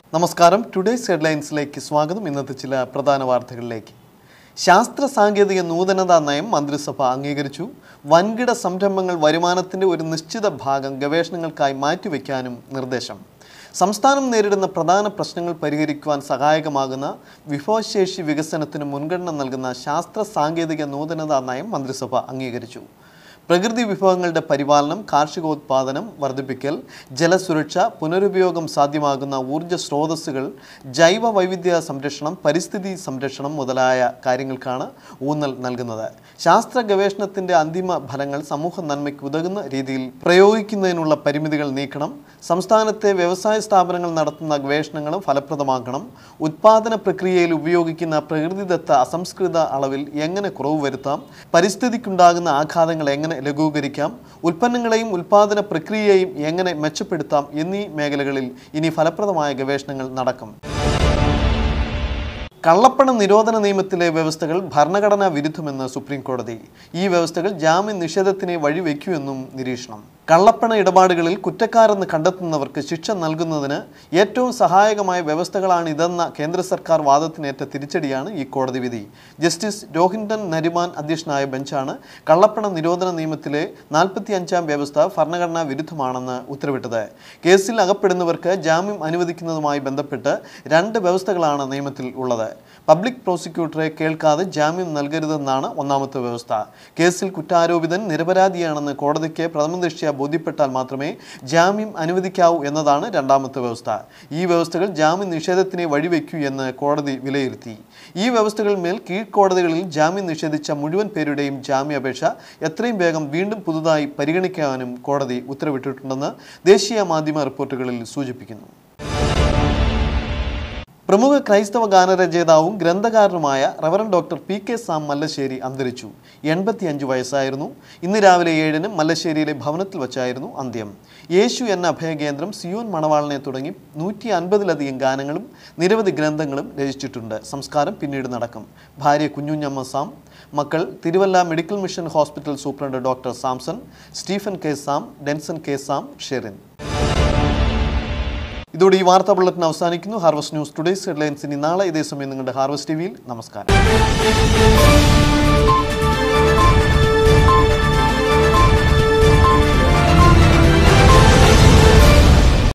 നമസ്കാരം ടുഡേയ്സ് ഹെഡ്ലൈൻസിലേക്ക് സ്വാഗതം ഇന്നത്തെ ചില പ്രധാന വാർത്തകളിലേക്ക് ശാസ്ത്ര സാങ്കേതിക നൂതനതാ നയം മന്ത്രിസഭ അംഗീകരിച്ചു വൻകിട സംരംഭങ്ങൾ വരുമാനത്തിന്റെ ഒരു നിശ്ചിത ഭാഗം ഗവേഷണങ്ങൾക്കായി മാറ്റിവെക്കാനും നിർദ്ദേശം സംസ്ഥാനം നേരിടുന്ന പ്രധാന പ്രശ്നങ്ങൾ പരിഹരിക്കുവാൻ സഹായകമാകുന്ന വിഭവശേഷി വികസനത്തിന് മുൻഗണന നൽകുന്ന ശാസ്ത്ര സാങ്കേതിക നൂതനതാ നയം മന്ത്രിസഭ അംഗീകരിച്ചു പ്രകൃതി വിഭവങ്ങളുടെ പരിപാലനം കാർഷികോത്പാദനം വർദ്ധിപ്പിക്കൽ ജലസുരക്ഷ പുനരുപയോഗം സാധ്യമാകുന്ന ഊർജ്ജ സ്രോതസ്സുകൾ ജൈവ വൈവിധ്യ സംരക്ഷണം പരിസ്ഥിതി സംരക്ഷണം മുതലായ കാര്യങ്ങൾക്കാണ് ഊന്നൽ നൽകുന്നത് ശാസ്ത്ര ഗവേഷണത്തിന്റെ അന്തിമ ഫലങ്ങൾ സമൂഹ നന്മയ്ക്ക് ഉതകുന്ന രീതിയിൽ പ്രയോഗിക്കുന്നതിനുള്ള പരിമിതികൾ നീക്കണം സംസ്ഥാനത്തെ വ്യവസായ സ്ഥാപനങ്ങൾ നടത്തുന്ന ഗവേഷണങ്ങളും ഫലപ്രദമാക്കണം ഉത്പാദന പ്രക്രിയയിൽ ഉപയോഗിക്കുന്ന പ്രകൃതിദത്ത അസംസ്കൃത അളവിൽ എങ്ങനെ കുറവ് വരുത്താം പരിസ്ഥിതിക്കുണ്ടാകുന്ന ആഘാതങ്ങൾ എങ്ങനെ ലഘൂകരിക്കാം ഉൽപ്പന്നങ്ങളെയും ഉൽപാദന പ്രക്രിയയെയും എങ്ങനെ മെച്ചപ്പെടുത്താം എന്നീ മേഖലകളിൽ ഇനി ഫലപ്രദമായ ഗവേഷണങ്ങൾ നടക്കും കള്ളപ്പണ നിരോധന നിയമത്തിലെ വ്യവസ്ഥകൾ ഭരണഘടനാ വിരുദ്ധമെന്ന് സുപ്രീം കോടതി ഈ വ്യവസ്ഥകൾ ജാമ്യ നിഷേധത്തിനെ വഴിവെക്കുമെന്നും നിരീക്ഷണം കള്ളപ്പണ ഇടപാടുകളിൽ കുറ്റക്കാരെന്ന് കണ്ടെത്തുന്നവർക്ക് ശിക്ഷ നൽകുന്നതിന് ഏറ്റവും സഹായകമായ വ്യവസ്ഥകളാണ് ഇതെന്ന കേന്ദ്ര സർക്കാർ വാദത്തിനേറ്റ തിരിച്ചടിയാണ് ഈ കോടതി വിധി ജസ്റ്റിസ് രോഹിൻടൻ നരിമാൻ അധ്യക്ഷനായ ബെഞ്ചാണ് കള്ളപ്പണ നിരോധന നിയമത്തിലെ നാൽപ്പത്തി അഞ്ചാം വ്യവസ്ഥ ഭരണഘടനാ വിരുദ്ധമാണെന്ന് ഉത്തരവിട്ടത് കേസിൽ അകപ്പെടുന്നവർക്ക് ജാമ്യം അനുവദിക്കുന്നതുമായി ബന്ധപ്പെട്ട് രണ്ട് വ്യവസ്ഥകളാണ് നിയമത്തിൽ ഉള്ളത് പബ്ലിക് പ്രോസിക്യൂട്ടറെ കേൾക്കാതെ ജാമ്യം നൽകരുതെന്നാണ് ഒന്നാമത്തെ വ്യവസ്ഥ കേസിൽ കുറ്റാരോപിതൻ നിരപരാധിയാണെന്ന് കോടതിക്ക് പ്രഥമദൃഷ്ട്യാ ബോധ്യപ്പെട്ടാൽ മാത്രമേ ജാമ്യം അനുവദിക്കാവൂ എന്നതാണ് രണ്ടാമത്തെ വ്യവസ്ഥ ഈ വ്യവസ്ഥകൾ ജാമ്യ നിഷേധത്തിനെ വഴിവെക്കൂ എന്ന് കോടതി വിലയിരുത്തി ഈ വ്യവസ്ഥകൾ മേൽ കീഴ്ക്കോടതികളിൽ ജാമ്യം നിഷേധിച്ച മുഴുവൻ പേരുടെയും ജാമ്യാപേക്ഷ എത്രയും വേഗം വീണ്ടും പുതുതായി പരിഗണിക്കാനും കോടതി ഉത്തരവിട്ടിട്ടുണ്ടെന്ന് ദേശീയ മാധ്യമ റിപ്പോർട്ടുകളിൽ സൂചിപ്പിക്കുന്നു പ്രമുഖ ക്രൈസ്തവ ഗാനരചയിതാവും ഗ്രന്ഥകാരനുമായ reverend doctor P K Sam Mallassery അന്തരിച്ചു എൺപത്തിയഞ്ച് വയസ്സായിരുന്നു ഇന്ന് രാവിലെ ഏഴിന് മല്ലശ്ശേരിയിലെ ഭവനത്തിൽ വച്ചായിരുന്നു അന്ത്യം യേശു എന്ന അഭയകേന്ദ്രം സിയോൻ മണവാളിനെ തുടങ്ങി നൂറ്റി അൻപതിലധികം ഗാനങ്ങളും നിരവധി ഗ്രന്ഥങ്ങളും രചിച്ചിട്ടുണ്ട് സംസ്കാരം പിന്നീട് നടക്കും ഭാര്യ കുഞ്ഞുഞ്ഞമ്മ സാം മക്കൾ Thiruvalla medical mission hospital superintendent doctor Samson Stephen K Sam Denson K Sam Sherin ഇതോടെ ഈ വാർത്താ ബുള്ളറ്റിൻ അവസാനിക്കുന്നു ഹാർവസ്റ്റ് ന്യൂസ് ടുഡേയ്സ് ഹെഡ്ലൈൻസ് ഇനി നാളെ ഇതേ സമയം നിങ്ങളുടെ ഹാർവസ്റ്റ് ടി വിയിൽ നമസ്കാരം